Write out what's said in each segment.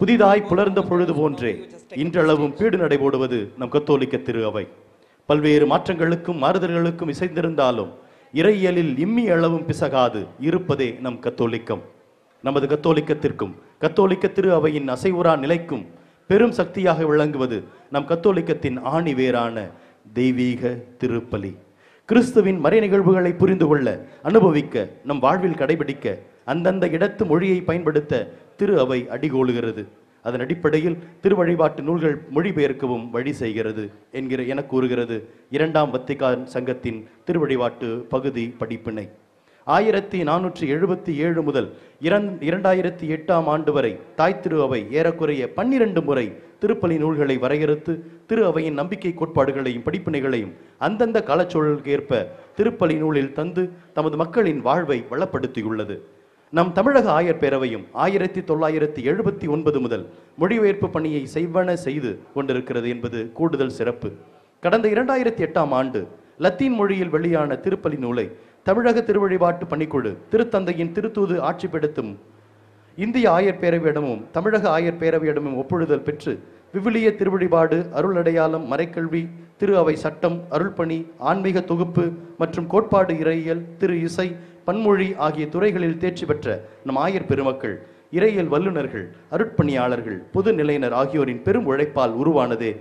புதிதாய் புலர்ந்த பொழுது போன்றே இன்றளவும் பீடு நடைபோடுவது நம் கத்தோலிக்க திரு அவை பல்வேறு மாற்றங்களுக்கும் மாறுதல்களுக்கும் இசைந்திருந்தாலும் இறையியலில் இம்மி அளவும் பிசகாது இருப்பதே நம் கத்தோலிக்கம் நமது கத்தோலிக்கத்திற்கும் கத்தோலிக்க திரு அவையின் அசைவுறா நிலைக்கும் பெரும் சக்தியாக விளங்குவது நம் கத்தோலிக்கத்தின் ஆணி வேரான தெய்வீக திருப்பலி கிறிஸ்துவின் மறை நிகழ்வுகளை புரிந்து கொள்ள அனுபவிக்க நம் வாழ்வில் கடைபிடிக்க அந்தந்த இடத்து மொழியை பயன்படுத்த திரு அவை அடிகோலுகிறது அதன் அடிப்படையில் திருவழிபாட்டு நூல்கள் மொழிபெயர்க்கவும் வழி செய்கிறது என்கிற என கூறுகிறது இரண்டாம் வத்திகான் சங்கத்தின் திருவழிபாட்டு பகுதி படிப்பினை ஆயிரத்தி நானூற்றி எழுபத்தி ஏழு முதல் இரண் இரண்டாயிரத்தி எட்டாம் ஆண்டு வரை தாய் திரு அவை ஏறக்குறைய பன்னிரண்டு முறை திருப்பலி நூல்களை வரையறுத்து திரு அவையின் நம்பிக்கை கோட்பாடுகளையும் படிப்பினைகளையும் அந்தந்த காலச்சூழலுக்கு ஏற்ப திருப்பலி நூலில் தந்து தமது மக்களின் வாழ்வை வளப்படுத்தியுள்ளது நம் தமிழக ஆயர் பேரவையும் ஆயிரத்தி தொள்ளாயிரத்தி எழுபத்தி ஒன்பது முதல் மொழிபெயர்ப்பு பணியை செய்வன செய்து கொண்டிருக்கிறது என்பது கூடுதல் சிறப்பு கடந்த இரண்டாயிரத்தி எட்டாம் ஆண்டு லத்தீன் மொழியில் வெளியான திருப்பலி நூலை தமிழக திருவழிபாட்டு பணிக்குழு திருத்தந்தையின் திருத்தூது ஆட்சிப்படுத்தும் இந்திய ஆயர் பேரவையிடமும் தமிழக ஆயர் பேரவையிடமும் ஒப்புழுதல் பெற்று விவிலிய திருவழிபாடு அருளடையாளம் மறைக்கல்வி திரு அவை சட்டம் அருள்பணி ஆன்மீக தொகுப்பு மற்றும் கோட்பாடு இறையியல் திரு இசை பன்மொழி ஆகிய துறைகளில் தேர்ச்சி பெற்ற நம் ஆயர் பெருமக்கள் இறையியல் வல்லுநர்கள் அருட்பணியாளர்கள் பொது நிலையினர் ஆகியோரின் பெரும் உழைப்பால் உருவானதே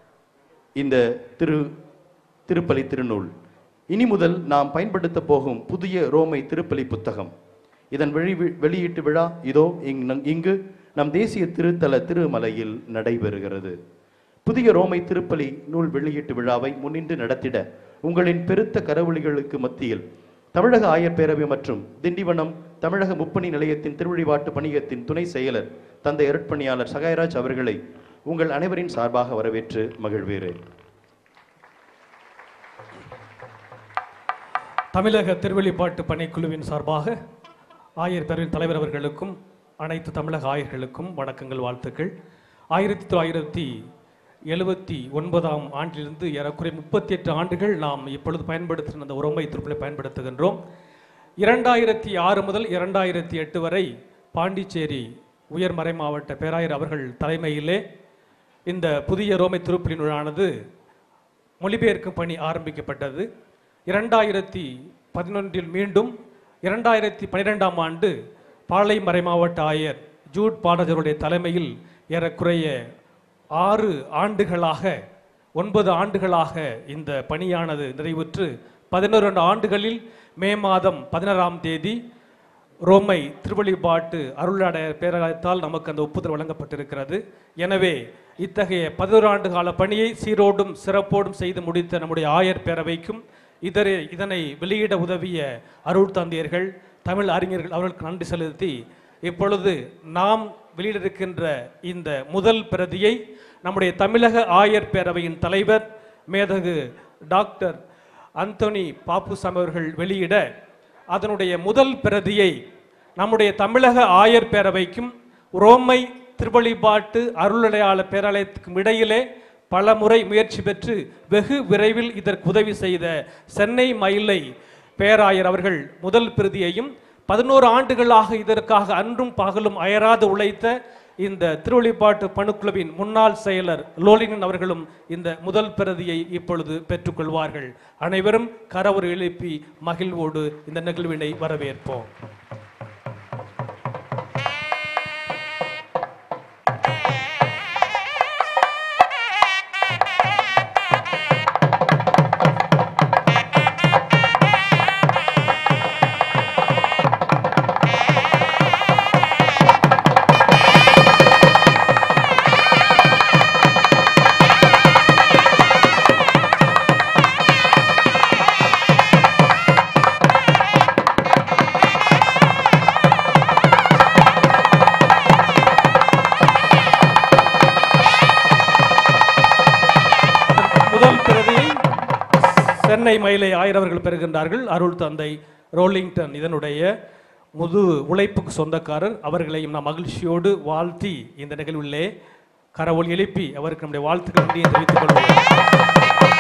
இந்த திரு திருப்பலி திருநூல் இனி முதல் நாம் பயன்படுத்த போகும் புதிய ரோமை திருப்பலி புத்தகம் இதன் வெளி வெளியீட்டு விழா இதோ இங்- இங்கு நம் தேசிய திருத்தல திருமலையில் நடைபெறுகிறது புதிய ரோமை திருப்பலி நூல் வெளியீட்டு விழாவை முன்னின்று நடத்திட உங்களின் பெருத்த கரவொலிகளுக்கு மத்தியில் தமிழக ஆயர் பேரவை மற்றும் திண்டிவனம் தமிழக முப்பணி நிலையத்தின் திருவழிபாட்டு பணியத்தின் துணை செயலர் தந்தை அருட்பணியாளர் சகாயராஜ் அவர்களை உங்கள் அனைவரின் சார்பாக வரவேற்று மகிழ்வேறேன் தமிழக திருவெளிப்பாட்டு பணிக்குழுவின் சார்பாக ஆயர் பேரவையின் தலைவர் அவர்களுக்கும் அனைத்து தமிழக ஆயர்களுக்கும் வணக்கங்கள் வாழ்த்துக்கள் ஆயிரத்தி தொள்ளாயிரத்தி எழுபத்தி ஒன்பதாம் ஆண்டிலிருந்து ஏறக்குறைய முப்பத்தி எட்டு ஆண்டுகள் நாம் இப்பொழுது பயன்படுத்துகிற அந்த உரோமை திருப்பலை பயன்படுத்துகின்றோம் இரண்டாயிரத்தி ஆறு முதல் இரண்டாயிரத்தி எட்டு வரை பாண்டிச்சேரி உயர்மறை மாவட்ட பேராயர் அவர்கள் தலைமையிலே இந்த புதிய ரோமை திருப்பலி நூலானது மொழிபெயர்க்கும் பணி ஆரம்பிக்கப்பட்டது இரண்டாயிரத்தி பதினொன்றில் மீண்டும் இரண்டாயிரத்தி பன்னிரெண்டாம் ஆண்டு பாளை மறைமாவட்ட ஆயர் ஜூட் பாடகருடைய தலைமையில் ஏறக்குறைய ஆறு ஆண்டுகளாக ஒன்பது ஆண்டுகளாக இந்த பணியானது நிறைவுற்று பதினோரு ஆண்டுகளில் மே மாதம் பதினாறாம் தேதி ரோமை திருவழிபாட்டு அருளாடைய பேராலயத்தால் நமக்கு அந்த ஒப்புதல் வழங்கப்பட்டிருக்கிறது எனவே இத்தகைய பதினோரு ஆண்டு கால பணியை சீரோடும் சிறப்போடும் செய்து முடித்த நம்முடைய ஆயர் பேரவைக்கும் இதரை இதனை வெளியிட உதவிய அருள் தந்தையர்கள் தமிழ் அறிஞர்கள் அவர்களுக்கு நன்றி செலுத்தி இப்பொழுது நாம் வெளியிட்டிருக்கின்ற இந்த முதல் பிரதியை நம்முடைய தமிழக ஆயர் பேரவையின் தலைவர் மேதகு டாக்டர் அந்தோனி பாப்புசாமி அவர்கள் வெளியிட அதனுடைய முதல் பிரதியை நம்முடைய தமிழக ஆயர் பேரவைக்கும் ரோமை திருவழிபாட்டு அருளடையாள பேராலயத்துக்கும் இடையிலே பல முறை முயற்சி பெற்று வெகு விரைவில் இதற்கு உதவி செய்த சென்னை மயிலை பேராயர் அவர்கள் முதல் பிரதியையும் பதினோரு ஆண்டுகளாக இதற்காக அன்றும் பகலும் அயராது உழைத்த இந்த திருவழிபாட்டு பணுக்குழுவின் முன்னாள் செயலர் லோலினன் அவர்களும் இந்த முதல் பிரதியை இப்பொழுது பெற்றுக்கொள்வார்கள் அனைவரும் கரவொரு எழுப்பி மகிழ்வோடு இந்த நிகழ்வினை வரவேற்போம் முதல் பிரதியை சென்னை மயிலை ஆயிரவர்கள் பெறுகின்றார்கள் அருள் தந்தை ரோலிங்டன் இதனுடைய முது உழைப்புக்கு சொந்தக்காரர் அவர்களையும் நாம் மகிழ்ச்சியோடு வாழ்த்தி இந்த நிகழ்விலே கரவொலி எழுப்பி அவருக்கு நம்முடைய வாழ்த்துக்கள் நன்றியை தெரிவித்துக் கொள்வோம்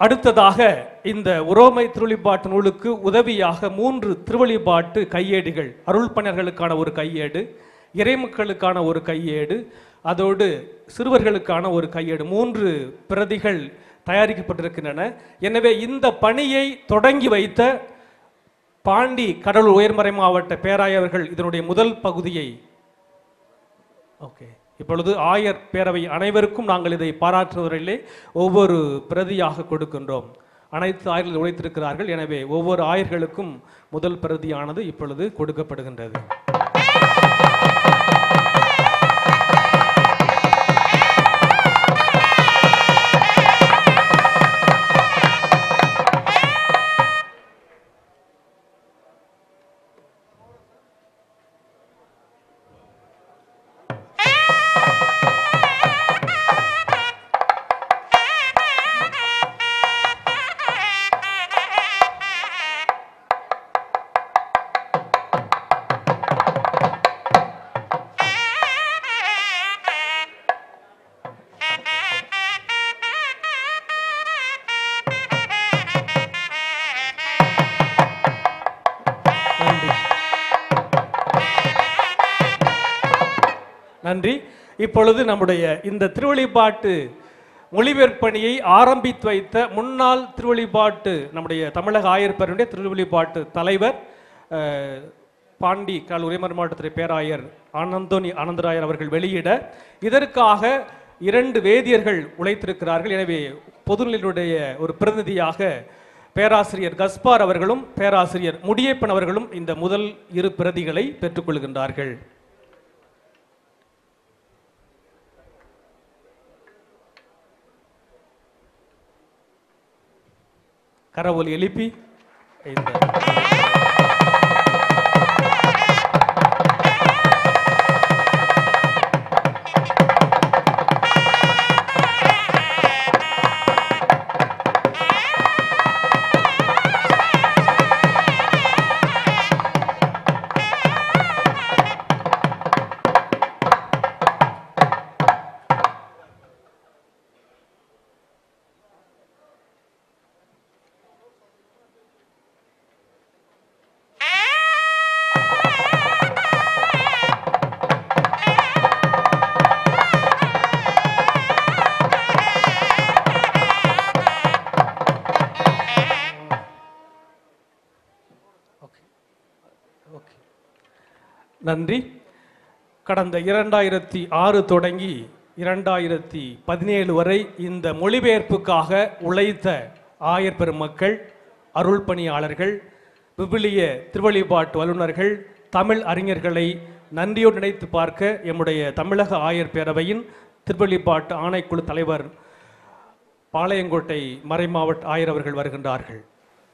அடுத்ததாக இந்த உரோமை திருவழிபாட்டு நூலுக்கு உதவியாக மூன்று திருவழிபாட்டு கையேடுகள் அருள் பணியர்களுக்கான ஒரு கையேடு இறைமக்களுக்கான ஒரு கையேடு அதோடு சிறுவர்களுக்கான ஒரு கையேடு மூன்று பிரதிகள் தயாரிக்கப்பட்டிருக்கின்றன எனவே இந்த பணியை தொடங்கி வைத்த பாண்டி கடலூர் உயர்மறை மாவட்ட பேராயர்கள் இதனுடைய முதல் பகுதியை ஓகே இப்பொழுது ஆயர் பேரவை அனைவருக்கும் நாங்கள் இதை பாராட்டுவதிலே ஒவ்வொரு பிரதியாக கொடுக்கின்றோம் அனைத்து ஆயர்கள் உழைத்திருக்கிறார்கள் எனவே ஒவ்வொரு ஆயர்களுக்கும் முதல் பிரதியானது இப்பொழுது கொடுக்கப்படுகின்றது நன்றி நன்றி இப்பொழுது நம்முடைய இந்த திருவழிபாட்டு மொழிபெயர்ப்பணியை ஆரம்பித்து வைத்த முன்னாள் திருவழிபாட்டு நம்முடைய தமிழக ஆயர் பேரனுடைய திருவழிபாட்டு தலைவர் அஹ், பாண்டி கால் உரைமர் மாவட்டத்துறை பேராயர் ஆனந்தோனி ஆனந்தராயர் அவர்கள் வெளியிட இதற்காக இரண்டு வேதியர்கள் உழைத்திருக்கிறார்கள் எனவே பொதுநிலையுடைய ஒரு பிரதிநிதியாக பேராசிரியர் கஸ்பார் அவர்களும் பேராசிரியர் முடியப்பன் அவர்களும் இந்த முதல் இரு பிரதிகளை பெற்றுக்கொள்கின்றார்கள் கரவொலி எழுப்பி இந்த ஓகே ஓகே நன்றி கடந்த இரண்டாயிரத்தி ஆறு தொடங்கி இரண்டாயிரத்தி பதினேழு வரை இந்த மொழிபெயர்ப்புக்காக உழைத்த ஆயர் பெருமக்கள் அருள் பணியாளர்கள் விவிலிய திருவழிபாட்டு வல்லுநர்கள் தமிழ் அறிஞர்களை நன்றியோடு நினைத்து பார்க்க எம்முடைய தமிழக ஆயர் பேரவையின் திருவழிபாட்டு ஆணைக்குழு தலைவர் பாளையங்கோட்டை மறைமாவட்ட ஆயர் அவர்கள் வருகின்றார்கள்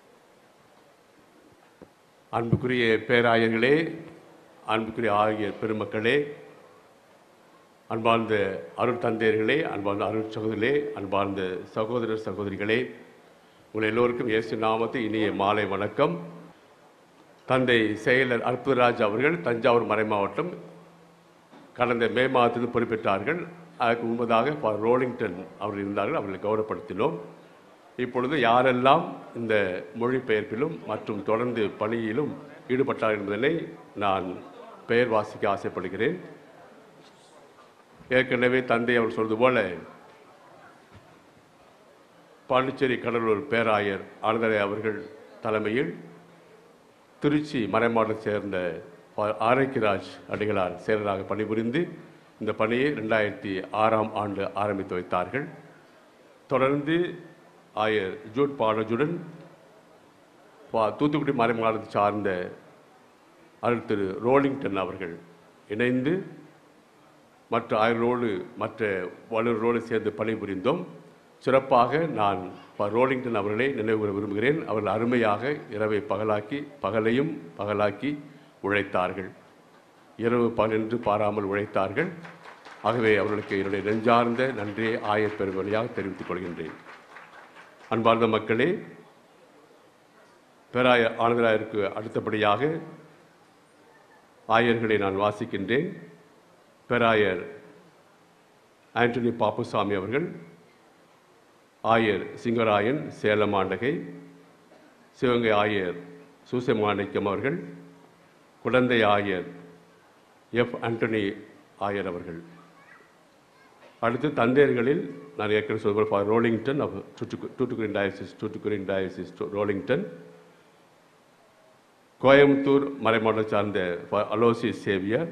அன்புக்குரிய பேராயர்களே அன்புக்குரிய ஆகியர் பெருமக்களே அன்பார்ந்த அருள் தந்தையர்களே அன்பார்ந்த அருள் சகோதரிகளே அன்பார்ந்த சகோதரர் சகோதரிகளே உங்கள் எல்லோருக்கும் இயேசு நாமத்து இனிய மாலை வணக்கம் தந்தை செயலர் அற்புதராஜ் அவர்கள் தஞ்சாவூர் மறைமாவட்டம் கடந்த மே மாதத்தில் பொறுப்பேற்றார்கள் அதற்கு முன்பதாக ப. ரோலிங்டன் அவர்கள் இருந்தார்கள் அவர்களை கௌரவப்படுத்தினோம் இப்பொழுது யாரெல்லாம் இந்த மொழிபெயர்ப்பிலும் மற்றும் தொடர்ந்து பணியிலும் ஈடுபட்டார்கள் என்பதனை நான் பெயர் வாசிக்க ஆசைப்படுகிறேன் ஏற்கனவே தந்தை அவர் சொல்வது போல பாண்டிச்சேரி கடலூர் பேராயர் ஆனந்தரை அவர்கள் தலைமையில் திருச்சி மறைமாவட்டத்தை சேர்ந்த ப- ஆரோக்கியராஜ் அடிகளார் செயலராக பணிபுரிந்து இந்த பணியை ரெண்டாயிரத்தி ஆறாம் ஆண்டு ஆரம்பித்து வைத்தார்கள் தொடர்ந்து ஆயர் ஜூட் பாடஜுடன் பா- தூத்துக்குடி மறைமாவட்டத்தை சார்ந்த அருள் திரு ரோலிங்டன் அவர்கள் இணைந்து மற்ற ஆயர்களோடு மற்ற வல்லுநர்களோடு சேர்ந்து பணிபுரிந்தோம் சிறப்பாக நான் ப. ரோலிங்டன் அவர்களை நினைவு கூற விரும்புகிறேன் அவர்கள் அருமையாக இரவை பகலாக்கி பகலையும் பகலாக்கி உழைத்தார்கள் இரவு பகலென்று பாராமல் உழைத்தார்கள் ஆகவே அவர்களுக்கு என்னுடைய நெஞ்சார்ந்த நன்றியை ஆயர் பெரும் வழியாக தெரிவித்துக் கொள்கின்றேன் அன்பார்ந்த மக்களே பேராய ஆனந்தராயருக்கு அடுத்தபடியாக ஆயர்களை நான் வாசிக்கின்றேன் பேராயர் ஆண்டனி பாப்புசாமி அவர்கள் ஆயர் சிங்கராயன் சேலம் ஆண்டகை சிவகங்கை ஆயர் சூசமாணிக்கம் அவர்கள் குடந்தை ஆயர் எஃப் ஆண்டனி ஆயர் அவர்கள் அடுத்து தந்தையர்களில் நான் ஏற்கனவே சொல்வது ஃபார் Rollington of Tuticorin diocese Tuticorin diocese Rollington Coimbatore மறைமாவட்டம் சார்ந்த ஃபார் அலோசி சேவியர்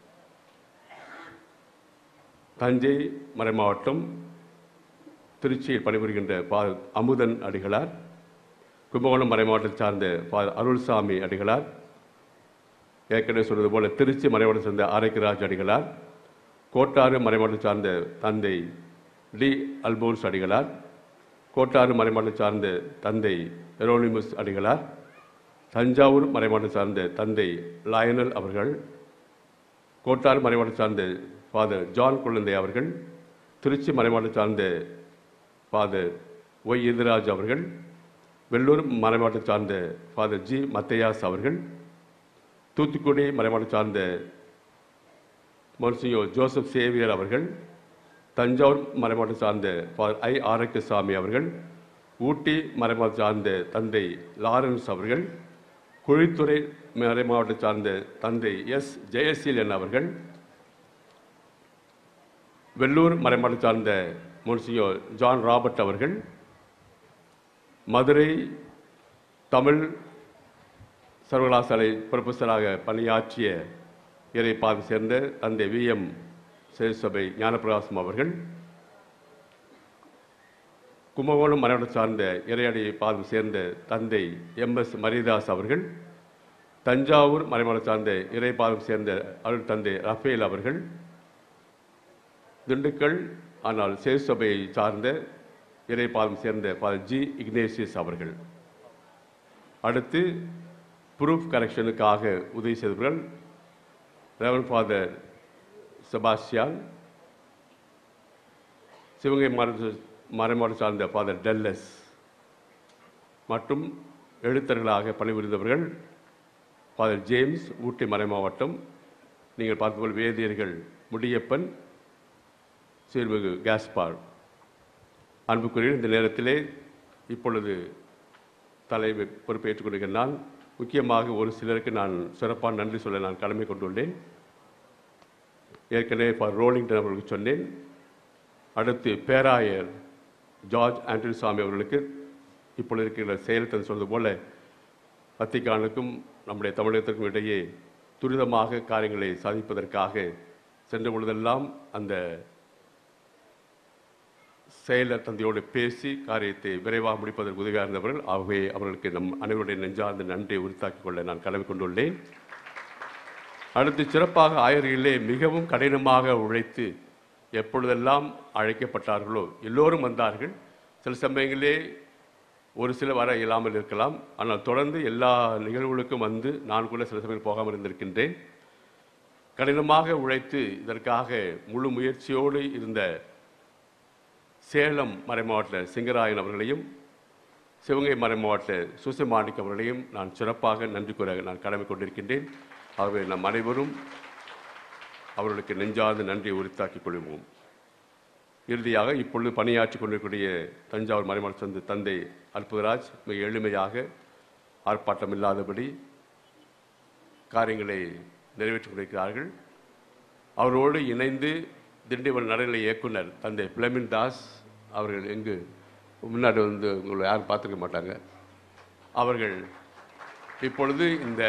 தஞ்சை மறைமாவட்டம் திருச்சியில் பணிபுரிகின்ற பா அமுதன் அடிகளார் கும்பகோணம் மறைமாவட்டம் சார்ந்த பா அருள்சாமி அடிகளார் ஏற்கனவே சொன்னது போல திருச்சி மறைமாவட்டம் சார்ந்த ஆரைக்கராஜ் அடிகளார் கோட்டாறு மறைமாவட்டம் சார்ந்த தந்தை டி அல்போன்ஸ் அடிகளார் கோட்டாறு மறைமாவட்டம் சார்ந்த தந்தை எரோனிமஸ் அடிகளார் தஞ்சாவூர் மறைமாவட்டம் சார்ந்த தந்தை லயனல் அவர்கள் கோட்டாறு மறைமாவட்டம் சார்ந்த ஃபாதர் ஜான் குழந்தை அவர்கள் திருச்சி மறைமாவட்டம் சார்ந்த ஃபாதர் ஒய் எதிராஜ் அவர்கள் வெள்ளூர் மறைமாவட்டம் சார்ந்த ஃபாதர் ஜி மத்தையாஸ் அவர்கள் தூத்துக்குடி மறைமாவட்டம் சார்ந்த மொன்சியோ ஜோசப் சேவியர் அவர்கள் தஞ்சாவூர் மறைமாவட்டம் சார்ந்த ஃபாதர் ஐ ஆரோக்கியசாமி அவர்கள் ஊட்டி மறைமாவட்டம் சார்ந்த தந்தை லாரன்ஸ் அவர்கள் குழித்துறை மறைமாவட்டம் சார்ந்த தந்தை எஸ் ஜெயசீலன் அவர்கள் வெள்ளூர் மறைமாவட்டம் சார்ந்த மொன்சியோ ஜான் ராபர்ட் அவர்கள் மதுரை தமிழ் சர்வகலாசாலை ப்ரொஃபஸராக பணியாற்றிய இறை பாதை சேர்ந்த தந்தை வி எம் சேசபை ஞானப்பிரகாசம் அவர்கள் கும்பகோணம் மறைவட்டம் சார்ந்த இறையடி பாதம் சேர்ந்த தந்தை எம் எஸ் மரியதாஸ் அவர்கள் தஞ்சாவூர் மறைமலை சார்ந்த இறை பாதம் சேர்ந்த அருள் தந்தை ரஃபேல் அவர்கள் திண்டுக்கல் ஆனால் சேசபையை சார்ந்த இறை பாதம் சேர்ந்த ஃபாதர் ஜி இக்னேசியஸ் அவர்கள் அடுத்து ப்ரூஃப் கரெக்ஷனுக்காக உதவி செய்தவர்கள் ரெவன் ஃபாதர் செபாஸ்டியான் சிவகங்கை மறை மறைமாடு சார்ந்த ஃபாதர் டெல்லஸ் மற்றும் எழுத்தர்களாக பணிபுரிந்தவர்கள் ஃபாதர் ஜேம்ஸ் ஊட்டி மறைமாவட்டம் நீங்கள் பார்த்தபோல் வேதியர்கள் முடியப்பன் சீர்மிகு கேஸ்பார் அன்புக்குரிய இந்த நேரத்திலே இப்பொழுது தலைமை பொறுப்பேற்றுக் கொண்டிருக்கிற நான் முக்கியமாக ஒரு சிலருக்கு நான் சிறப்பான நன்றி சொல்ல நான் கடமை கொண்டுள்ளேன் ஏற்கனவே ஃபார் ரோலிங்டன் அவர்களுக்கு சொன்னேன் அடுத்து பேராயர் ஜார்ஜ் ஆண்டனி சாமி அவர்களுக்கு இப்பொழுது இருக்கிற செயல்தன் சொல்வது போல வத்திக்கானுக்கும் நம்முடைய தமிழகத்திற்கும் இடையே துரிதமாக காரியங்களை சாதிப்பதற்காக சென்ற பொழுதெல்லாம் அந்த செயலர் தந்தையோடு பேசி காரியத்தை விரைவாக முடிப்பதற்கு உதவியாக இருந்தவர்கள் ஆகவே அவர்களுக்கு நம் அனைவருடைய நெஞ்சார்ந்த நன்றியை உரித்தாக்கிக் கொள்ள நான் கடமை கொண்டுள்ளேன் அடுத்து சிறப்பாக ஆயர்களிலே மிகவும் கடினமாக உழைத்து எப்பொழுதெல்லாம் அழைக்கப்பட்டார்களோ எல்லோரும் வந்தார்கள் சில சமயங்களிலே ஒரு சில வர இயலாமல் இருக்கலாம் ஆனால் தொடர்ந்து எல்லா நிகழ்வுகளுக்கும் வந்து நான் கூட சில சமயம் போகாமல் இருந்திருக்கின்றேன் கடினமாக உழைத்து இதற்காக முழு முயற்சியோடு இருந்த சேலம் மறைமாவட்ட சிங்கராயன் அவர்களையும் சிவகங்கை மறைமாவட்ட சுசமாணிக் அவர்களையும் நான் சிறப்பாக நன்றி கூற நான் கடமை கொண்டிருக்கின்றேன் ஆகவே நம் அனைவரும் அவர்களுக்கு நெஞ்சார்ந்த நன்றியை உரித்தாக்கிக் கொள்வோம் இறுதியாக இப்பொழுது பணியாற்றி கொண்டிருக்கக்கூடிய தஞ்சாவூர் மறைமாவட்ட சந்து தந்தை அற்புதராஜ் மிக எளிமையாக ஆர்ப்பாட்டம் இல்லாதபடி காரியங்களை நிறைவேற்றிக் கொண்டிருக்கிறார்கள் அவரோடு இணைந்து திண்டிவனம் நடுநிலை இயக்குனர் தந்தை பிளமின் தாஸ் அவர்கள் எங்கு முன்னாடி வந்து உங்களை யாரும் பார்த்துக்க மாட்டாங்க அவர்கள் இப்பொழுது இந்த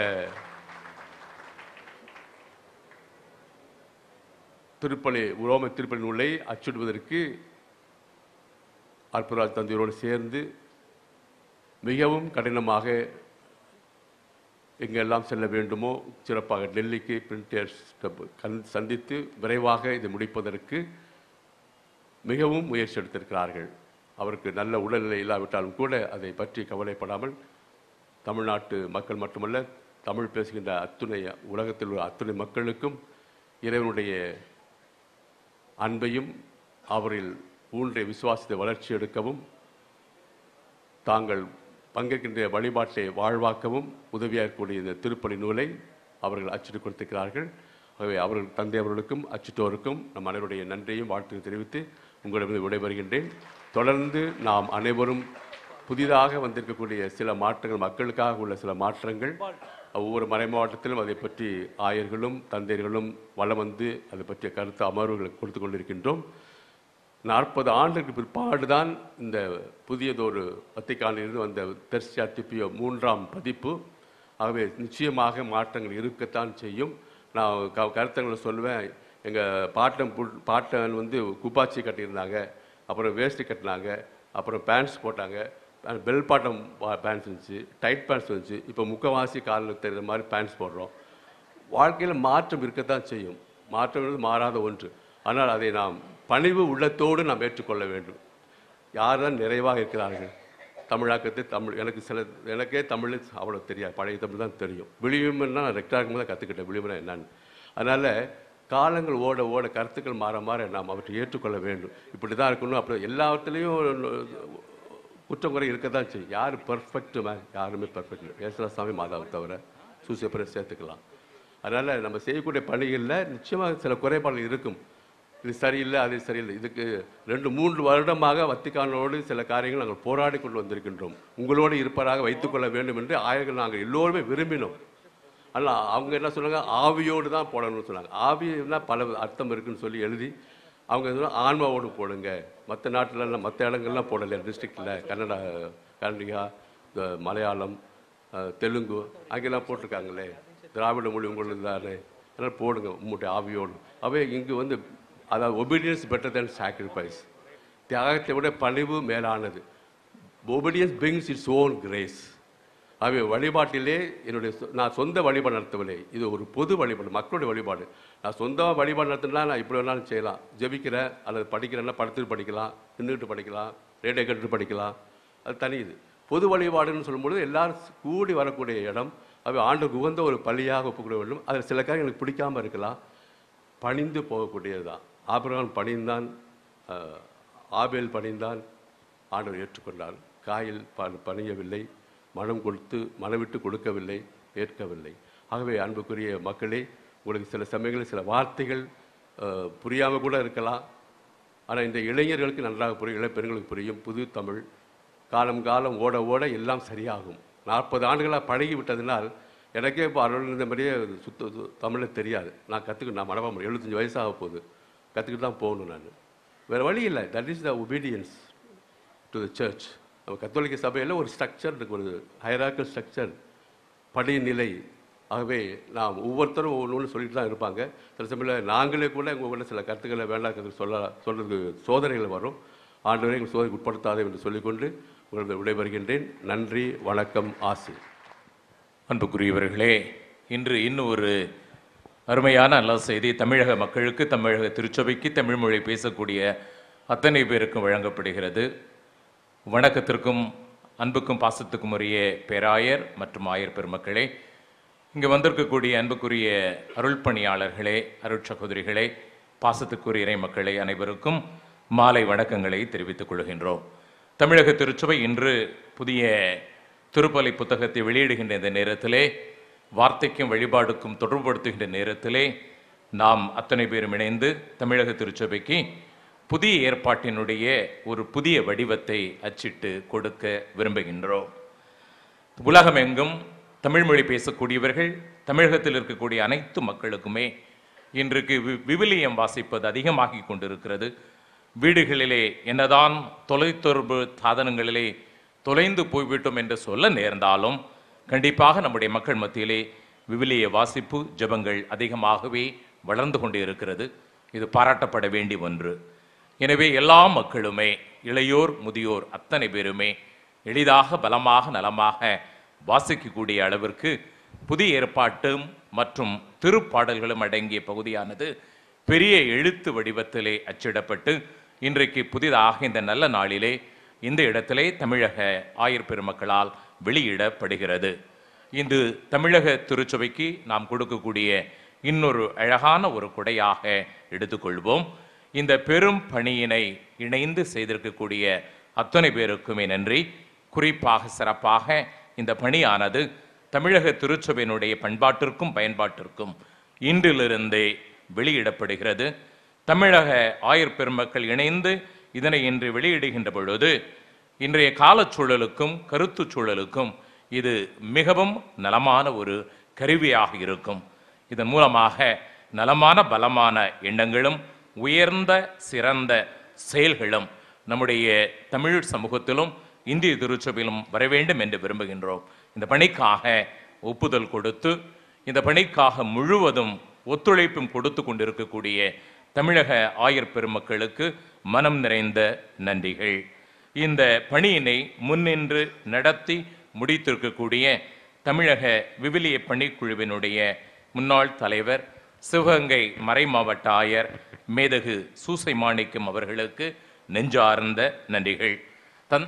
திருப்பலி உரோம திருப்பலி நூலை அச்சிடுவதற்கு அற்புதராஜ் தந்தையோடு சேர்ந்து மிகவும் கடினமாக எங்கெல்லாம் செல்ல வேண்டுமோ சிறப்பாக டெல்லிக்கு பிரிண்டர்ஸ் கண் சந்தித்து விரைவாக இதை முடிப்பதற்கு மிகவும் முயற்சி எடுத்திருக்கிறார்கள் அவருக்கு நல்ல உடல்நிலை இல்லாவிட்டாலும் கூட அதை பற்றி கவலைப்படாமல் தமிழ்நாட்டு மக்கள் மட்டுமல்ல தமிழ் பேசுகின்ற அத்துணை உலகத்தில் உள்ள அத்துணை மக்களுக்கும் இறைவனுடைய அன்பையும் அவரில் ஊன்றிய விசுவாசத்தை வளர்ச்சி எடுக்கவும் தாங்கள் பங்கேற்கின்ற வழிபாட்டை வாழ்வாக்கவும் உதவியாக இருக்கக்கூடிய இந்த திருப்பலி நூலை அவர்கள் அச்சிட்டு கொடுத்திருக்கிறார்கள் ஆகவே அவர்கள் தந்தை அவர்களுக்கும் அச்சிட்டோருக்கும் நம் அனைவருடைய நன்றியையும் வாழ்த்தையும் தெரிவித்து உங்களிடமிருந்து விடைபெறுகின்றேன் தொடர்ந்து நாம் அனைவரும் புதிதாக வந்திருக்கக்கூடிய சில மாற்றங்கள் மக்களுக்காக உள்ள சில மாற்றங்கள் ஒவ்வொரு மறை மாவட்டத்திலும் அதை பற்றி ஆயர்களும் தந்தையர்களும் வலம் வந்து அதை பற்றிய கருத்து அமர்வுகளை கொடுத்து கொண்டிருக்கின்றோம் நாற்பது ஆண்டுக்கு பிற்பாடு தான் இந்த புதியதொரு வத்திக்கானிலிருந்து வந்த தெர்சியா திப்பியோ மூன்றாம் பதிப்பு ஆகவே நிச்சயமாக மாற்றங்கள் இருக்கத்தான் செய்யும் நான் க கருத்தங்களை சொல்லுவேன் எங்கள் பாட்டன் புல் பாட்டன் வந்து குப்பாச்சி கட்டியிருந்தாங்க அப்புறம் வேஷ்டி கட்டினாங்க அப்புறம் பேண்ட்ஸ் போட்டாங்க பெல் பாட்டம் பேண்ட்ஸ் இருந்துச்சு டைட் பேண்ட்ஸ் இருந்துச்சு இப்போ முக்கவாசி காலில் தெரிகிற மாதிரி பேண்ட்ஸ் போடுறோம் வாழ்க்கையில் மாற்றம் இருக்கத்தான் செய்யும் மாற்றம் என்பது மாறாத ஒன்று ஆனால் அதை நாம் பணிவு உள்ளத்தோடு நாம் ஏற்றுக்கொள்ள வேண்டும் யார் தான் நிறைவாக இருக்கிறார்கள் தமிழாக்கத்தை தமிழ் எனக்கு சில எனக்கே தமிழ் அவ்வளோ தெரியாது பழைய தமிழ் தான் தெரியும் விழியும்னா நான் ரெக்டாருக்கும் தான் கற்றுக்கிட்டேன் விழிவுனா என்னன்னு அதனால் காலங்கள் ஓட ஓட கருத்துக்கள் மாற மாற நாம் அவற்றை ஏற்றுக்கொள்ள வேண்டும் இப்படி தான் இருக்கணும் அப்படி எல்லாத்துலேயும் குற்றம் குறை இருக்க தான் செய்யும் யார் பர்ஃபெக்ட் மேன் யாருமே பர்ஃபெக்ட் இல்லை ஏசுராசாமி மாதாவை தவிர சூசியப்பரை சேர்த்துக்கலாம் அதனால் நம்ம செய்யக்கூடிய பணிகளில் நிச்சயமாக சில குறைபாடுகள் இருக்கும் இது சரியில்லை அது சரியில்லை இதுக்கு ரெண்டு மூன்று வருடமாக வத்திக்கானோடு சில காரியங்கள் நாங்கள் போராடி கொண்டு வந்திருக்கின்றோம் உங்களோடு இருப்பதாக வைத்துக்கொள்ள வேண்டும் என்று ஆயர்கள் நாங்கள் எல்லோருமே விரும்பினோம் ஆனால் அவங்க என்ன சொன்னாங்க ஆவியோடு தான் போடணும்னு சொன்னாங்க ஆவினா பல அர்த்தம் இருக்குன்னு சொல்லி எழுதி அவங்க சொன்னாங்க ஆன்மாவோடு போடுங்க மற்ற நாட்டிலலாம் மற்ற இடங்கள்லாம் போடலை டிஸ்ட்ரிக்டில் கன்னடா கன்னடிகா இந்த மலையாளம் அஹ், தெலுங்கு அங்கெல்லாம் போட்டிருக்காங்களே திராவிட மொழி உங்களுக்கு தானே அதனால் போடுங்க உங்களுடைய ஆவியோடு அவை இங்கு வந்து அதாவது ஒபீடியன்ஸ் பெட்டர் தேன் சாக்ரிஃபைஸ் தியாகத்தை விட பணிவு மேலானது obedience brings its own grace அவை வழிபாட்டிலே என்னுடைய சொ- நான் சொந்த வழிபாடு நடத்தவில்லை இது ஒரு பொது வழிபாடு மக்களுடைய வழிபாடு நான் சொந்த வழிபாடு நடத்தினா நான் இப்படி வேணாலும் செய்யலாம் ஜெபிக்கிறேன் அல்லது படிக்கிறேன்னா படுத்துட்டு படிக்கலாம் நின்றுட்டு படிக்கலாம் ரேடியோ கேட்டுட்டு படிக்கலாம் அது தனி இது பொது வழிபாடுன்னு சொல்லும்போது எல்லாரும் கூடி வரக்கூடிய இடம் அவை ஆண்டுக்கு உகந்த ஒரு பள்ளியாக ஒப்புக்கொள்ள வேண்டும் அதில் சில காரியம் எனக்கு பிடிக்காம இருக்கலாம் பணிந்து போகக்கூடியது தான் ஆபிரகாம் பணிந்தான் அஹ், ஆபேல் பணிந்தான் ஆண்டவர் ஏற்றுக்கொண்டார் காயில் ப- பணியவில்லை மனம் கொடுத்து மனவிட்டு கொடுக்கவில்லை ஏற்கவில்லை ஆகவே அன்புக்குரிய மக்களே உங்களுக்கு சில சமயங்களில் சில வார்த்தைகள் புரியாமல் கூட இருக்கலாம் ஆனால் இந்த இளைஞர்களுக்கு நன்றாக புரியும் இளைஞர்களுக்கு புரியும் புது தமிழ் காலம் காலம் ஓட ஓட எல்லாம் சரியாகும் நாற்பது ஆண்டுகளாக பழகி விட்டதினால் எனக்கே இப்போ அருள் இருந்த மாதிரியே சுத்த சு- தமிழே தெரியாது நான் கற்றுக்க நான் மனப்பாக முடியும் எழுபத்தஞ்சு வயசாக போகுது கற்றுக்கிட்டு தான் போகணும் நான் வேறு வழி இல்லை that is the obedience to the church நம்ம கத்தோலிக்க சபையில் ஒரு ஸ்ட்ரக்சர் இருக்கு ஒரு ஹைராக்கல் ஸ்ட்ரக்சர் படிநிலை ஆகவே நாம் ஒவ்வொருத்தரும் ஒவ்வொன்று சொல்லிட்டு தான் இருப்பாங்க சில சமயத்தில் நாங்களே கூட எங்கள் கூட சில கருத்துக்களை வேண்டாம் சொல்ல சொல்கிறதுக்கு சோதனைகள் வரும் ஆண்டவரை எங்கள் சோதனைக்கு உட்படுத்தாதே என்று சொல்லிக்கொண்டு உங்களது விடைபெறுகின்றேன் நன்றி வணக்கம் ஆசி அன்புக்குரியவர்களே இன்று இன்னும் ஒரு அருமையான நல்ல செய்தி தமிழக மக்களுக்கு தமிழக திருச்சபைக்கு தமிழ் மொழி பேசக்கூடிய அத்தனை பேருக்கும் வழங்கப்படுகிறது வணக்கத்திற்கும் அன்புக்கும் பாசத்துக்கும் உரிய பேராயர் மற்றும் ஆயர் பெருமக்களே இங்கு வந்திருக்கக்கூடிய அன்புக்குரிய அருள் பணியாளர்களே அருட் சகோதரிகளே பாசத்துக்குரிய இறை மக்களே அனைவருக்கும் மாலை வணக்கங்களை தெரிவித்துக் கொள்கின்றோம் தமிழக திருச்சபை இன்று புதிய திருப்பலி புத்தகத்தை வெளியிடுகின்ற இந்த நேரத்திலே வார்த்தைக்கும் வழிபாடுக்கும் தொடர்புபடுத்துகின்ற நேரத்திலே நாம் அத்தனை பேரும் இணைந்து தமிழக திருச்சபைக்கு புதிய ஏற்பாட்டினுடைய ஒரு புதிய வடிவத்தை அச்சிட்டு கொடுக்க விரும்புகின்றோம் உலகமெங்கும் தமிழ் மொழி பேசக்கூடியவர்கள் தமிழகத்தில் இருக்கக்கூடிய அனைத்து மக்களுக்குமே இன்றைக்கு வி- விவிலியம் வாசிப்பது அதிகமாகி கொண்டிருக்கிறது வீடுகளிலே என்னதான் தொலைத்தொடர்பு சாதனங்களிலே தொலைந்து போய்விட்டோம் என்று சொல்ல நேர்ந்தாலும் கண்டிப்பாக நம்முடைய மக்கள் மத்தியிலே விவிலிய வாசிப்பு ஜெபங்கள் அதிகமாகவே வளர்ந்து கொண்டு இருக்கிறது இது பாராட்டப்பட வேண்டிய ஒன்று எனவே எல்லா மக்களுமே இளையோர் முதியோர் அத்தனை பேருமே எளிதாக பலமாக நலமாக வாசிக்கக்கூடிய அளவிற்கு புதிய ஏற்பாட்டும் மற்றும் திருப்பாடல்களும் அடங்கிய பகுதியானது பெரிய எழுத்து வடிவத்திலே அச்சிடப்பட்டு இன்றைக்கு புதிதாக இந்த நல்ல நாளிலே இந்த இடத்திலே தமிழக ஆயர் பெருமக்களால் வெளியிடப்படுகிறது இன்று தமிழக திருச்சபைக்கு நாம் கொடுக்கக்கூடிய இன்னொரு அழகான ஒரு கொடையாக எடுத்துக்கொள்வோம் இந்த பெரும் பணியினை இணைந்து செய்திருக்கக்கூடிய அத்தனை பேருக்குமே நன்றி குறிப்பாக சிறப்பாக இந்த பணியானது தமிழக திருச்சபையினுடைய பண்பாட்டிற்கும் பயன்பாட்டிற்கும் இன்றிலிருந்தே வெளியிடப்படுகிறது தமிழக ஆயர் பெருமக்கள் இணைந்து இதனை இன்று வெளியிடுகின்ற பொழுது இன்றைய காலச்சூழலுக்கும் கருத்துச் சூழலுக்கும் இது மிகவும் நலமான ஒரு கருவியாக இருக்கும் இதன் மூலமாக நலமான பலமான எண்ணங்களும் உயர்ந்த சிறந்த செயல்களும் நம்முடைய தமிழ் சமூகத்திலும் இந்திய திருச்சபையிலும் வர வேண்டும் என்று விரும்புகின்றோம் இந்த பணிக்காக ஒப்புதல் கொடுத்து இந்த பணிக்காக முழுவதும் ஒத்துழைப்பும் கொடுத்து கொண்டிருக்கக்கூடிய தமிழக ஆயர் பெருமக்களுக்கு மனம் நிறைந்த நன்றிகள் இந்த பணியினை முன்னின்று நடத்தி முடித்திருக்கக்கூடிய தமிழக விவிலிய பணிக்குழுவினுடைய முன்னாள் தலைவர் சிவகங்கை மறைமாவட்ட ஆயர் மேதகு சூசை மாணிக்கம் அவர்களுக்கு நெஞ்சார்ந்த நன்றிகள் தன்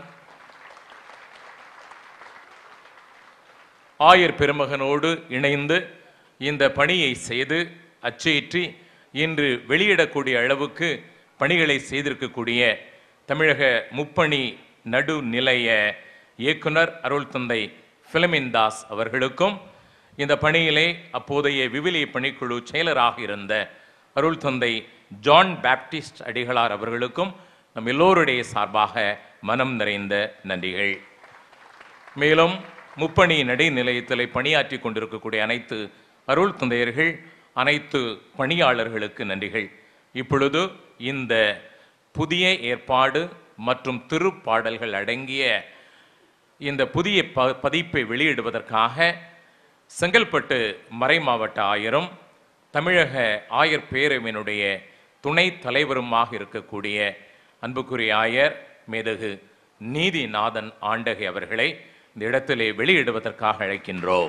ஆயர் பெருமகனோடு இணைந்து இந்த பணியை செய்து அச்சேற்றி இன்று வெளியிடக்கூடிய அளவுக்கு பணிகளை செய்திருக்கக்கூடிய தமிழக முப்பணி நடுநிலைய இயக்குனர் அருள் தந்தை பிலமின் தாஸ் அவர்களுக்கும் இந்த பணியிலே அப்போதைய விவிலிய பணிக்குழு செயலராக இருந்த அருள் தந்தை ஜான் பாப்டிஸ்ட் அடிகளார் அவர்களுக்கும் நம் எல்லோருடைய சார்பாக மனம் நிறைந்த நன்றிகள் மேலும் முப்பணி நடைநிலையத்தில் பணியாற்றி கொண்டிருக்கக்கூடிய அனைத்து அருள் தந்தையர்கள் அனைத்து பணியாளர்களுக்கு நன்றிகள் இப்பொழுது இந்த புதிய ஏற்பாடு மற்றும் திருப்பாடல்கள் அடங்கிய இந்த புதிய ப பதிப்பை வெளியிடுவதற்காக செங்கல்பட்டு மறைமாவட்ட ஆயரும் தமிழக ஆயர் பேரவையினுடைய துணைத் தலைவருமாக இருக்கக்கூடிய அன்புக்குரிய ஆயர் மேதகு நீதிநாதன் ஆண்டகை அவர்களை இந்த இடத்திலே வெளியிடுவதற்காக அழைக்கின்றோம்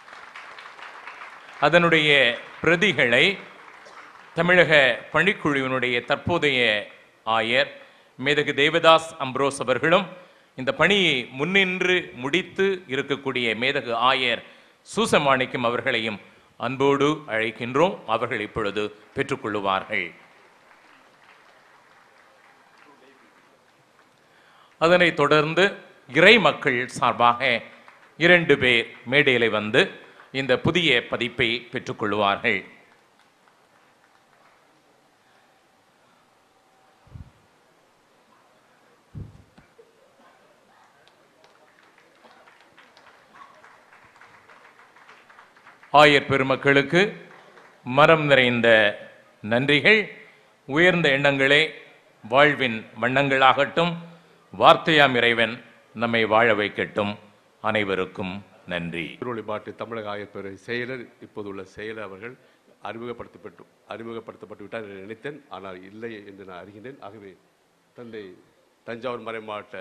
அதனுடைய பிரதிகளை தமிழக பணிக்குழுவினுடைய தற்போதைய ஆயர் மேதகு தேவதாஸ் அம்ப்ரோஸ் அவர்களும் இந்த பணியை முன்னின்று முடித்து இருக்கக்கூடிய மேதகு ஆயர் சூசமாணிக்கம் அவர்களையும் அன்போடு அழைக்கின்றோம் அவர்கள் இப்பொழுது பெற்றுக்கொள்ளுவார்கள் அதனைத் தொடர்ந்து இறை மக்கள் சார்பாக இரண்டு பேர் மேடையிலே வந்து இந்த புதிய பதிப்பை பெற்றுக்கொள்வார்கள் ஆயர் பெருமக்களுக்கு மரம் நிறைந்த நன்றிகள் உயர்ந்த எண்ணங்களே வாழ்வின் வண்ணங்களாகட்டும் வார்த்தையாம் இறைவன் நம்மை வாழ வைக்கட்டும் அனைவருக்கும் நன்றி திருவள்ளிப்பாட்டு தமிழக ஆயப்பேரவை செயலர் இப்போது உள்ள செயலர் அவர்கள் அறிமுகப்படுத்தப்பட்டு அறிமுகப்படுத்தப்பட்டு விட்டார் என்று நினைத்தேன் ஆனால் இல்லை என்று நான் அறிகின்றேன் ஆகவே தந்தை தஞ்சாவூர் மறைமாவட்ட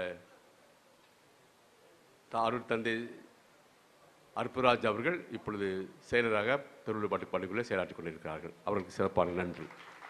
த- அருள் தந்தை அற்புராஜ் அவர்கள் இப்பொழுது செயலராக திருவள்ளுப்பாட்டு பள்ளிக்குள்ளே செயலாற்றிக் கொண்டிருக்கிறார்கள் அவர்களுக்கு சிறப்பான நன்றி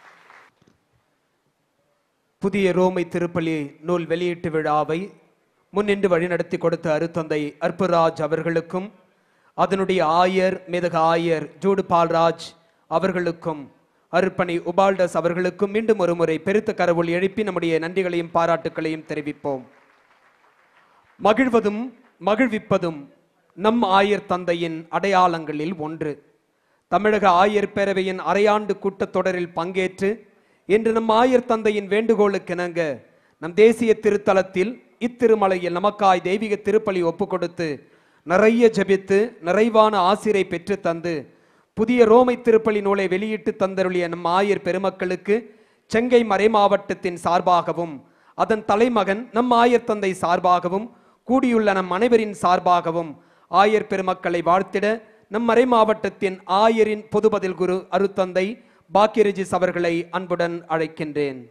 புதிய ரோமை திருப்பலி நூல் வெளியீட்டு விழாவை முன்னின்று வழிநடத்தி கொடுத்த அருத்தந்தை அற்புராஜ் அவர்களுக்கும் அதனுடைய ஆயர் மேதக ஆயர் ஜூடு பால்ராஜ் அவர்களுக்கும் அருப்பணி உபால்டஸ் அவர்களுக்கும் மீண்டும் ஒரு முறை பெருத்த கரவொலி எழுப்பி நம்முடைய நன்றிகளையும் பாராட்டுக்களையும் தெரிவிப்போம் மகிழ்வதும் மகிழ்விப்பதும் நம் ஆயர் தந்தையின் அடையாளங்களில் ஒன்று தமிழக ஆயர் பேரவையின் அரையாண்டு கூட்டத்தொடரில் பங்கேற்று இன்று நம் ஆயர் தந்தையின் வேண்டுகோளுக்கிணங்க நம் தேசிய திருத்தலத்தில் இத்திருமலையில் நமக்காய் தெய்வீக திருப்பலி ஒப்புக்கொடுத்து நிறைய ஜெபித்து நிறைவான ஆசிரை பெற்று தந்து புதிய ரோமை திருப்பலி நூலை வெளியிட்டு தந்தருளிய நம் ஆயர் பெருமக்களுக்கு செங்கை மறைமாவட்டத்தின் சார்பாகவும் அதன் தலைமகன் நம் ஆயர் தந்தை சார்பாகவும் கூடியுள்ள நம் அனைவரின் சார்பாகவும் ஆயர் பெருமக்களை வாழ்த்திட நம் மறை மாவட்டத்தின் ஆயரின் பொதுபதில் குரு அருத்தந்தை பாக்கியரிஜிஸ் அவர்களை அன்புடன் அழைக்கின்றேன்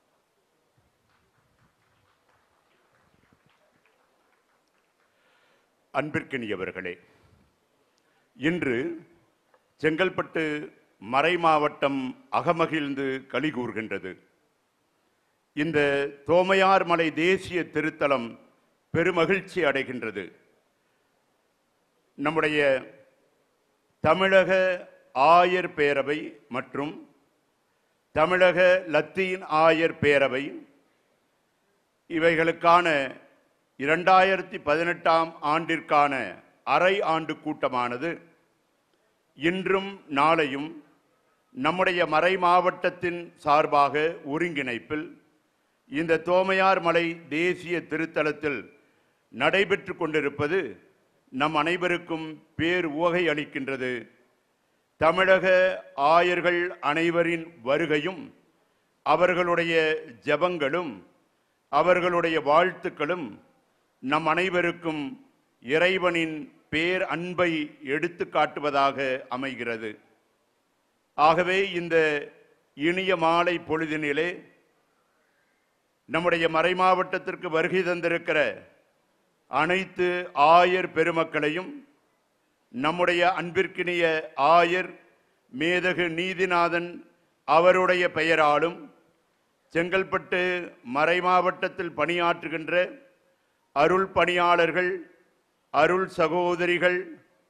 அன்பிற்கினியவர்களே இன்று செங்கல்பட்டு மறைமாவட்டம் அகமகிழ்ந்து கலிகூர்கின்றது இந்த தோமையார் மலை தேசிய திருத்தலம் பெருமகிழ்ச்சி அடைகின்றது நம்முடைய தமிழக ஆயர் பேரவை மற்றும் தமிழக லத்தீன் ஆயர் பேரவை இவைகளுக்கான இரண்டாயிரத்தி பதினெட்டாம் ஆண்டிற்கான அரை ஆண்டு கூட்டமானது இன்றும் நாளையும் நம்முடைய மறை மாவட்டத்தின் சார்பாக ஒருங்கிணைப்பில் இந்த தோமையார் மலை தேசிய திருத்தலத்தில் நடைபெற்று கொண்டிருப்பது நம் அனைவருக்கும் பேர் உவகை அளிக்கின்றது தமிழக ஆயர்கள் அனைவரின் வருகையும் அவர்களுடைய ஜெபங்களும் அவர்களுடைய வாழ்த்துக்களும் நம் அனைவருக்கும் இறைவனின் பேர் அன்பை எடுத்து காட்டுவதாக அமைகிறது ஆகவே இந்த இனிய மாலை பொழுதினிலே நம்முடைய மறைமாவட்டத்திற்கு வருகை தந்திருக்கிற அனைத்து ஆயர் பெருமக்களையும் நம்முடைய அன்பிற்கினிய ஆயர் மேதகு நீதிநாதன் அவருடைய பெயராலும் செங்கல்பட்டு மறைமாவட்டத்தில் பணியாற்றுகின்ற அருள் பணியாளர்கள் அருள் சகோதரிகள்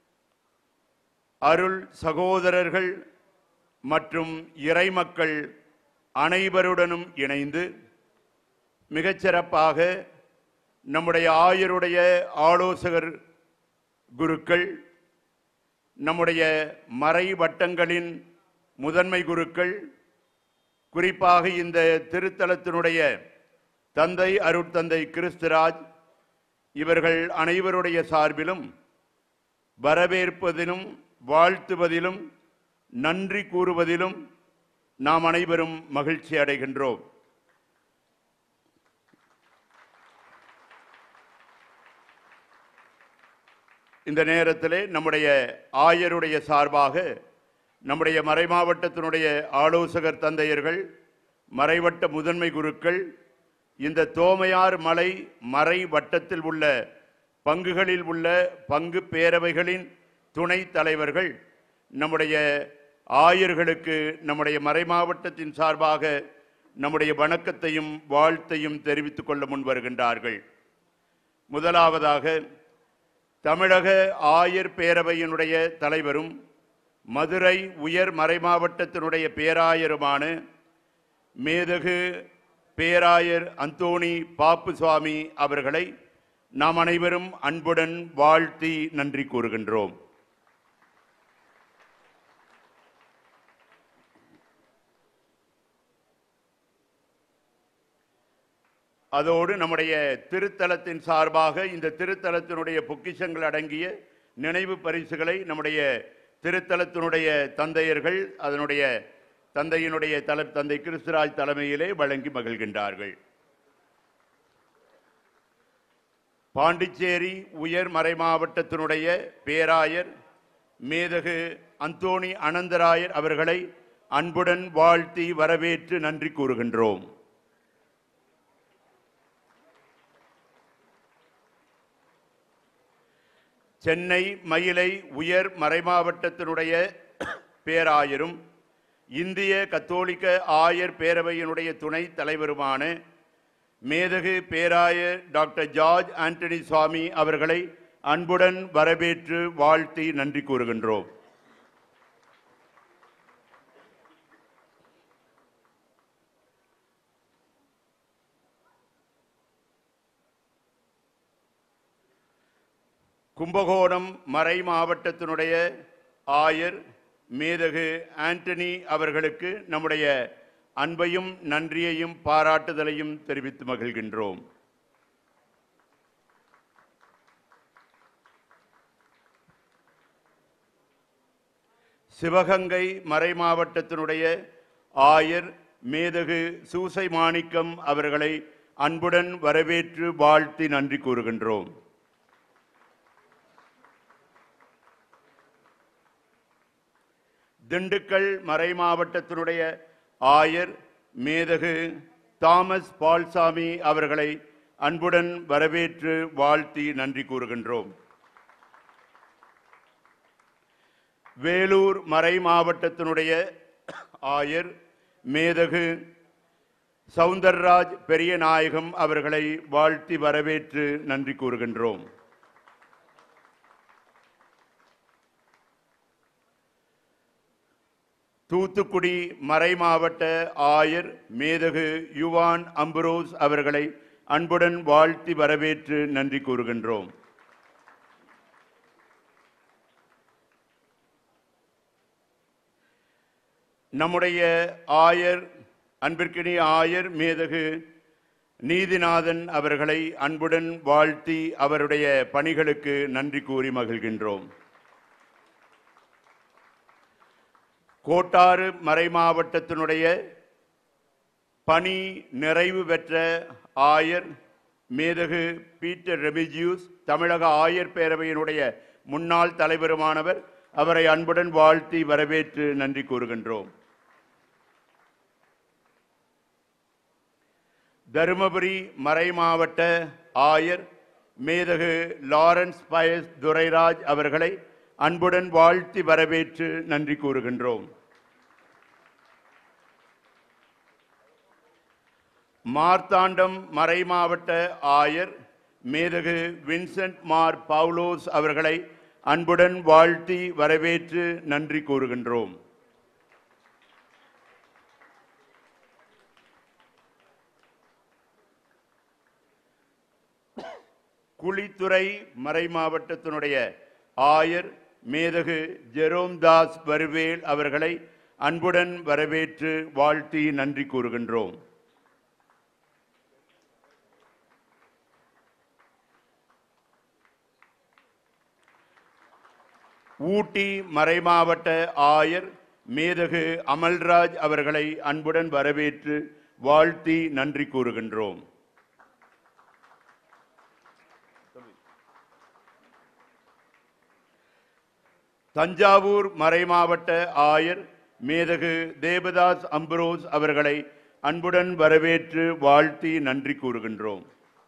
அருள் சகோதரர்கள் மற்றும் இறைமக்கள் அனைவருடனும் இணைந்து மிகச்சிறப்பாக நம்முடைய ஆயருடைய ஆலோசகர் குருக்கள் நம்முடைய மறை வட்டங்களின் முதன்மை குருக்கள் குறிப்பாக இந்த திருத்தலத்தினுடைய தந்தை அருட்தந்தை கிறிஸ்துராஜ் இவர்கள் அனைவருடைய சார்பிலும் வரவேற்பதிலும் வாழ்த்துவதிலும் நன்றி கூறுவதிலும் நாம் அனைவரும் மகிழ்ச்சி அடைகின்றோம் இந்த நேரத்திலே நம்முடைய ஆயருடைய சார்பாக நம்முடைய மறைமாவட்டத்தினுடைய ஆலோசகர் தந்தையர்கள் மறைவட்ட முதன்மை குருக்கள் இந்த தோமையார் மலை மறை வட்டத்தில் உள்ள பங்குகளில் உள்ள பங்கு பேரவைகளின் துணை தலைவர்கள் நம்முடைய ஆயர்களுக்கு நம்முடைய மறைமாவட்டத்தின் சார்பாக நம்முடைய வணக்கத்தையும் வாழ்த்தையும் தெரிவித்துக் கொள்ள முன் வருகின்றார்கள் முதலாவதாக தமிழக ஆயர் பேரவையினுடைய தலைவரும் மதுரை உயர் மறைமாவட்டத்தினுடைய பேராயருமான மேதகு பேராயர் அந்தோணி பாப்பு சுவாமி அவர்களை நாம் அனைவரும் அன்புடன் வாழ்த்தி நன்றி கூறுகின்றோம் அதோடு நம்முடைய திருத்தலத்தின் சார்பாக இந்த திருத்தலத்தினுடைய பொக்கிஷங்கள் அடங்கிய நினைவு பரிசுகளை நம்முடைய திருத்தலத்தினுடைய தந்தையர்கள் அதனுடைய தந்தையினுடைய தல தந்தை கிறிஸ்துராஜ் தலைமையிலே வழங்கி மகிழ்கின்றார்கள் பாண்டிச்சேரி உயர் மறைமாவட்டத்தினுடைய பேராயர் மேதகு அந்தோணி அனந்தராயர் அவர்களை அன்புடன் வாழ்த்தி வரவேற்று நன்றி கூறுகின்றோம் சென்னை மயிலை உயர் மறைமாவட்டத்தினுடைய பேராயரும் இந்திய கத்தோலிக்க ஆயர் பேரவையினுடைய துணை தலைவருமான மேதகு பேராயர் டாக்டர் ஜார்ஜ் ஆண்டனி சுவாமி அவர்களை அன்புடன் வரவேற்று வாழ்த்தி நன்றி கூறுகின்றோம் கும்பகோணம் மறை மாவட்டத்தினுடைய ஆயர் மேதகு ஆண்டனி அவர்களுக்கு நம்முடைய அன்பையும் நன்றியையும் பாராட்டுதலையும் தெரிவித்து மகிழ்கின்றோம் சிவகங்கை மறை மாவட்டத்தினுடைய ஆயர் மேதகு சூசை மாணிக்கம் அவர்களை அன்புடன் வரவேற்று வாழ்த்தி நன்றி கூறுகின்றோம் திண்டுக்கல் மறை மாவட்டத்தினுடைய ஆயர் மேதகு தாமஸ் பால்சாமி அவர்களை அன்புடன் வரவேற்று வாழ்த்தி நன்றி கூறுகின்றோம் வேலூர் மறை மாவட்டத்தினுடைய ஆயர் மேதகு சவுந்தரராஜ் பெரியநாயகம் அவர்களை வாழ்த்தி வரவேற்று நன்றி கூறுகின்றோம் தூத்துக்குடி மறை மாவட்ட ஆயர் மேதகு யுவான் அம்புரோஸ் அவர்களை அன்புடன் வாழ்த்தி வரவேற்று நன்றி கூறுகின்றோம் நம்முடைய ஆயர் அன்பிற்கினிய ஆயர் மேதகு நீதிநாதன் அவர்களை அன்புடன் வாழ்த்தி அவருடைய பணிகளுக்கு நன்றி கூறி மகிழ்கின்றோம் கோட்டாறு மறைமாவட்டத்தினுடைய பணி நிறைவு பெற்ற ஆயர் மேதகு பீட்டர் ரெமிஜியூஸ் தமிழக ஆயர் பேரவையினுடைய முன்னாள் தலைவருமானவர் அவரை அன்புடன் வாழ்த்தி வரவேற்று நன்றி கூறுகின்றோம் தருமபுரி மறைமாவட்ட ஆயர் மேதகு லாரன்ஸ் பயஸ் துரைராஜ் அவர்களை அன்புடன் வாழ்த்தி வரவேற்று நன்றி கூறுகின்றோம் மார்த்தாண்டம் மறைமாவட்ட ஆயர் மேதகு வின்சென்ட் மார் பவுலோஸ் அவர்களை அன்புடன் வாழ்த்தி வரவேற்று நன்றி கூறுகின்றோம் குழித்துறை மறைமாவட்டத்தினுடைய ஆயர் மேதகு ஜெரோம் தாஸ் வருவேல் அவர்களை அன்புடன் வரவேற்று வாழ்த்தி நன்றி கூறுகின்றோம் ஊட்டி மறைமாவட்ட ஆயர் மேதகு அமல்ராஜ் அவர்களை அன்புடன் வரவேற்று வாழ்த்தி நன்றி கூறுகின்றோம் தஞ்சாவூர் மறைமாவட்ட ஆயர் மேதகு தேவதாஸ் அம்பரோஸ் அவர்களை அன்புடன் வரவேற்று வாழ்த்தி நன்றி கூறுகின்றோம்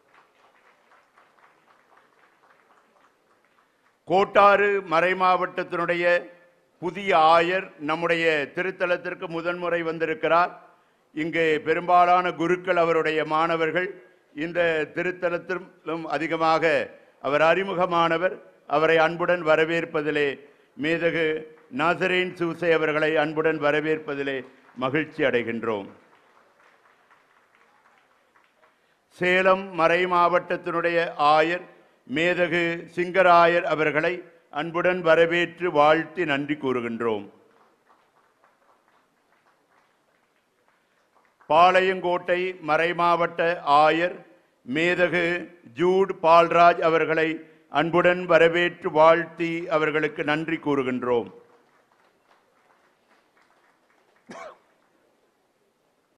கோட்டாறு மறைமாவட்டத்தினுடைய புதிய ஆயர் நம்முடைய திருத்தலத்திற்கு முதன்முறை வந்திருக்கிறார் இங்கே பெரும்பாலான குருக்கள் அவருடைய மாணவர்கள் இந்த திருத்தலத்திலும் அதிகமாக அவர் அறிமுகமானவர் அவரை அன்புடன் வரவேற்பதிலே மேதகு நாசரேன் சூசை அவர்களை அன்புடன் வரவேற்பதிலே மகிழ்ச்சி அடைகின்றோம் சேலம் மறை மாவட்டத்தினுடைய ஆயர் மேதகு சிங்கராயர் அவர்களை அன்புடன் வரவேற்று வாழ்த்தி நன்றி கூறுகின்றோம் பாளையங்கோட்டை மறைமாவட்ட ஆயர் மேதகு ஜூட் பால்ராஜ் அவர்களை அன்புடன் வரவேற்று வாழ்த்தி அவர்களுக்கு நன்றி கூறுகின்றோம்